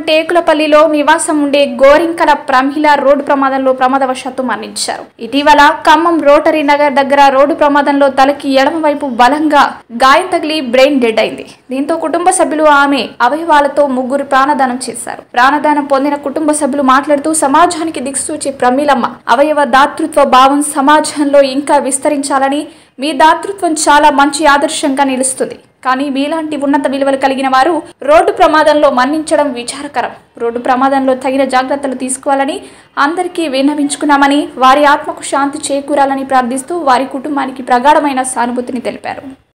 టేకులపల్లిలో నివాసం ఉండే గోరింకల ప్రమిళ రోడ్డు ప్రమాదంలో ప్రమాదవశాత్తు మరణించారు ఇటీవల ఖమ్మం రోటరీ నగర్ దగ్గర రోడ్డు ప్రమాదంలో తలకి ఎడమ వైపు బలంగా గాయం తగిలి బ్రెయిన్ డెడ్ అయింది దీంతో కుటుంబ సభ్యులు ఆమె అవయవాలతో ముగ్గురు ప్రాణదానం చేశారు ప్రాణదానం పొందిన కుటుంబ సభ్యులు మాట్లాడుతూ సమాజానికి దిక్సూచి ప్రమీలమ్మ అవయవ దాతృత్వ భావం సమాజంలో ఇంకా విస్తరించాలని మీ దాతృత్వం చాలా మంచి ఆదర్శంగా నిలుస్తుంది కానీ మీలాంటి ఉన్నత విలువలు కలిగిన వారు రోడ్డు ప్రమాదంలో మరణించడం విచారకరం రోడ్డు ప్రమాదంలో తగిన జాగ్రత్తలు తీసుకోవాలని అందరికీ విన్నవించుకున్నామని వారి ఆత్మకు శాంతి చేకూరాలని ప్రార్థిస్తూ వారి కుటుంబానికి ప్రగాఢమైన సానుభూతిని తెలిపారు